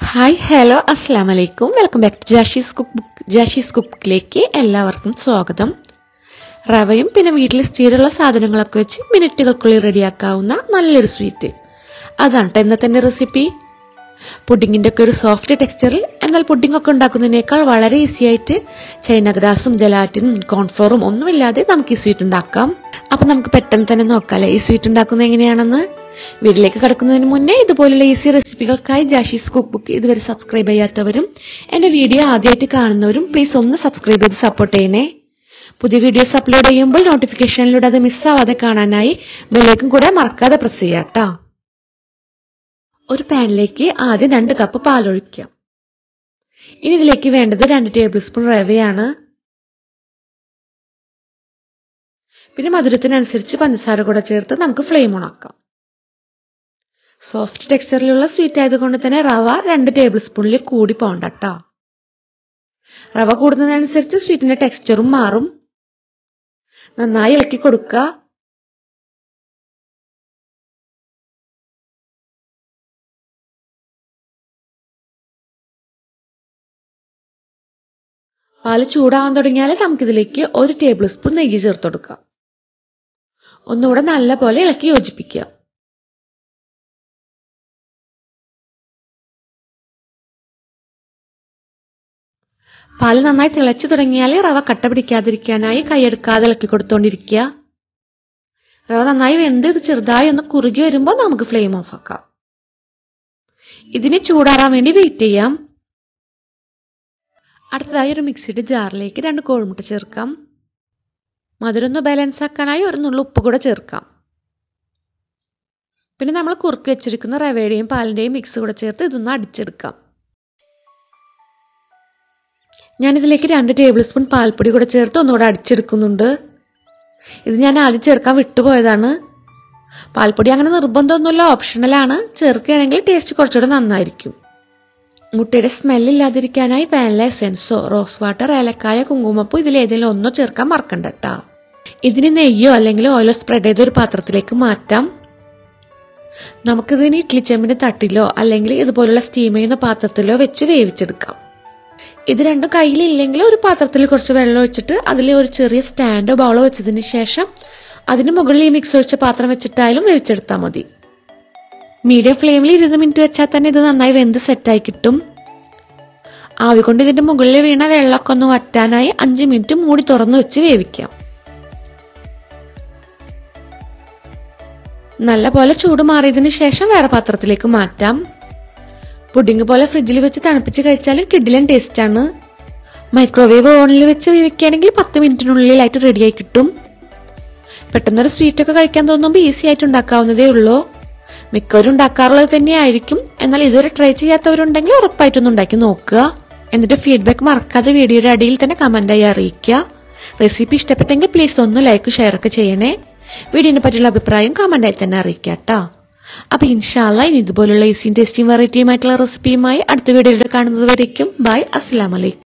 hi hello അസ്സാം വലൈക്കും welcome back to Jashi's cook book Jashi's കുക്കിലേക്ക് എല്ലാവർക്കും സ്വാഗതം റവയും പിന്നെ വീട്ടിൽ സ്ഥിരമുള്ള സാധനങ്ങളൊക്കെ വെച്ച് മിനിറ്റുകൾക്കുള്ളിൽ റെഡിയാക്കാവുന്ന നല്ലൊരു സ്വീറ്റ് അതാണ് ട്ടോ ഇന്നത്തെ എൻ്റെ റെസിപ്പി പുഡിങ്ങിൻ്റെ ഒക്കെ ഒരു സോഫ്റ്റ് ടെക്സ്ചറിൽ എന്നാൽ പുഡിംഗ് ഒക്കെ ഉണ്ടാക്കുന്നതിനേക്കാൾ വളരെ ഈസി ആയിട്ട് ചൈന ഗ്രാസും ജലാറ്റിനും കോൺഫ്ലോറും ഒന്നുമില്ലാതെ നമുക്ക് ഈ സ്വീറ്റ് ഉണ്ടാക്കാം അപ്പൊ നമുക്ക് പെട്ടെന്ന് തന്നെ നോക്കാല്ലേ ഈ സ്വീറ്റ് ഉണ്ടാക്കുന്നത് എങ്ങനെയാണെന്ന് വീട്ടിലേക്ക് കടക്കുന്നതിന് മുന്നേ ഇതുപോലുള്ള ഈസി റെസിപ്പികൾക്കായി ജാഷീസ് കുക്ക് ബുക്ക് ഇതുവരെ സബ്സ്ക്രൈബ് ചെയ്യാത്തവരും എന്റെ വീഡിയോ ആദ്യമായിട്ട് കാണുന്നവരും പ്ലീസ് ഒന്ന് സബ്സ്ക്രൈബ് ചെയ്ത് സപ്പോർട്ട് ചെയ്യണേ പുതിയ വീഡിയോസ് അപ്ലോഡ് ചെയ്യുമ്പോൾ നോട്ടിഫിക്കേഷനിലൂടെ അത് മിസ്സാവാതെ കാണാനായി ബെല്ലേക്കും കൂടെ മറക്കാതെ പ്രസ് ചെയ്യാം ട്ടോ ഒരു പാനിലേക്ക് ആദ്യം രണ്ട് കപ്പ് പാലൊഴിക്കാം ഇനി ഇതിലേക്ക് വേണ്ടത് രണ്ട് ടേബിൾ സ്പൂൺ റവയാണ് പിന്നെ മധുരത്തിനനുസരിച്ച് പഞ്ചസാര കൂടെ ചേർത്ത് നമുക്ക് ഫ്ലെയിം ഓണാക്കാം സോഫ്റ്റ് ടെക്സ്ചറിലുള്ള സ്വീറ്റ് ആയതുകൊണ്ട് തന്നെ റവ രണ്ട് ടേബിൾ സ്പൂണിൽ കൂടി പോകണ്ട കേട്ടോ റവ കൂടുന്നതിനനുസരിച്ച് സ്വീറ്റിന്റെ ടെക്സ്ചറും മാറും നന്നായി ഇളക്കി കൊടുക്കുക പാല് ചൂടാവാൻ തുടങ്ങിയാൽ നമുക്കിതിലേക്ക് ഒരു ടേബിൾ സ്പൂൺ നെയ്യ് ചേർത്ത് കൊടുക്കാം ഒന്നുകൂടെ നല്ല പോലെ ഇളക്കി യോജിപ്പിക്കുക പാല് നന്നായി തിളച്ചു തുടങ്ങിയാൽ റവ കട്ട പിടിക്കാതിരിക്കാനായി കൈയെടുക്കാതെ ഇളക്കി കൊടുത്തോണ്ടിരിക്കുക റവ നന്നായി വെന്ത് ഇത് ചെറുതായി ഒന്ന് കുറുകി വരുമ്പോൾ നമുക്ക് ഫ്ലെയിം ഓഫ് ആക്കാം ഇതിന് ചൂടാറാൻ വേണ്ടി വെയിറ്റ് ചെയ്യാം അടുത്തതായി ഒരു മിക്സിയുടെ ജാറിലേക്ക് രണ്ട് കോഴിമുട്ട ചേർക്കാം മധുരം ഒന്ന് ബാലൻസ് ആക്കാനായി ഒരു നുള്ളു ഉപ്പ് കൂടെ ചേർക്കാം പിന്നെ നമ്മൾ കുറുക്കി വെച്ചിരിക്കുന്ന റവയുടെയും പാലിന്റെയും മിക്സ് കൂടെ ചേർത്ത് ഇതൊന്ന് അടിച്ചെടുക്കാം ഞാനിതിലേക്ക് രണ്ട് ടേബിൾ സ്പൂൺ പാൽപ്പൊടി കൂടെ ചേർത്ത് ഒന്നുകൂടെ അടിച്ചെടുക്കുന്നുണ്ട് ഇത് ഞാൻ ആദ്യം ചേർക്കാൻ വിട്ടുപോയതാണ് പാൽപ്പൊടി അങ്ങനെ നിർബന്ധമൊന്നുമില്ല ഓപ്ഷണലാണ് ചേർക്കുകയാണെങ്കിൽ ടേസ്റ്റ് കുറച്ചുകൂടെ നന്നായിരിക്കും മുട്ടയുടെ സ്മെല്ല് ഇല്ലാതിരിക്കാനായി വാനില എസെൻസോ റോസ് വാട്ടർ ഏലക്കായ കുങ്കുമപ്പൂ ഇതിലേതെങ്കിലും ഒന്നോ ചേർക്കാൻ മറക്കണ്ട കേട്ടോ ഇതിന് നെയ്യോ അല്ലെങ്കിൽ ഓയിലോ സ്പ്രെഡ് ചെയ്ത ഒരു പാത്രത്തിലേക്ക് മാറ്റാം നമുക്കിതിന് ഇഡ്ലി ചെമ്പിന്റെ തട്ടിലോ അല്ലെങ്കിൽ ഇതുപോലുള്ള സ്റ്റീം ചെയ്യുന്ന പാത്രത്തിലോ വെച്ച് വേവിച്ചെടുക്കാം ഇത് രണ്ടും കയ്യിലില്ലെങ്കിൽ ഒരു പാത്രത്തിൽ കുറച്ച് വെള്ളം ഒഴിച്ചിട്ട് അതിൽ ഒരു ചെറിയ സ്റ്റാൻഡോ ബൗളോ വെച്ചതിന് ശേഷം അതിന് മുകളിൽ ഈ മിക്സ് ഒഴിച്ച പാത്രം വെച്ചിട്ടായാലും വേവിച്ചെടുത്താൽ മതി മീഡിയം ഫ്ലെയിമിൽ ഇരുപത് മിനിറ്റ് വെച്ചാൽ തന്നെ ഇത് നന്നായി വെന്ത് സെറ്റായി കിട്ടും ആവി കൊണ്ട് ഇതിന്റെ മുകളിൽ വീണ വെള്ളമൊക്കെ ഒന്ന് വറ്റാനായി അഞ്ച് മിനിറ്റ് മൂടി തുറന്നു വെച്ച് വേവിക്കാം നല്ല പോലെ ചൂട് മാറിയതിന് ശേഷം വേറെ പാത്രത്തിലേക്ക് മാറ്റാം പുഡിംഗ് പോലെ ഫ്രിഡ്ജിൽ വെച്ച് തണുപ്പിച്ച് കഴിച്ചാലും കിഡിലൻ ടേസ്റ്റ് ആണ് മൈക്രോവേവ് ഓവനിൽ വെച്ച് വേവിക്കുകയാണെങ്കിൽ പത്ത് മിനിറ്റിനുള്ളിലായിട്ട് റെഡിയായി കിട്ടും പെട്ടെന്നൊരു സ്വീറ്റ് ഒക്കെ കഴിക്കാൻ തോന്നുമ്പോൾ ഈസി ആയിട്ട് ഉണ്ടാക്കാവുന്നതേ ഉള്ളൂ മിക്കവരും ഉണ്ടാക്കാറുള്ളത് തന്നെയായിരിക്കും എന്നാൽ ഇതുവരെ ട്രൈ ചെയ്യാത്തവരുണ്ടെങ്കിൽ ഉറപ്പായിട്ടൊന്ന് ഉണ്ടാക്കി നോക്കുക എന്നിട്ട് ഫീഡ്ബാക്ക് മറക്കാതെ വീഡിയോയുടെ അടിയിൽ തന്നെ കമന്റായി അറിയിക്കുക റെസിപ്പി ഇഷ്ടപ്പെട്ടെങ്കിൽ പ്ലീസ് ഒന്ന് ലൈക്ക് ഷെയർ ഒക്കെ ചെയ്യണേ വീഡിയോനെ പറ്റിയുള്ള അഭിപ്രായം കമന്റായി തന്നെ അറിയിക്കുക കേട്ടോ അപ്പൊ ഇൻഷാല്ല ഇനി ഇതുപോലുള്ള ഈസിയും ടേസ്റ്റിയും വെറൈറ്റിയുമായിട്ടുള്ള റെസിപ്പിയുമായി അടുത്ത വീഡിയോയിൽ കാണുന്നത് വരയ്ക്കും ബൈ അസ്സലാമലൈക്കും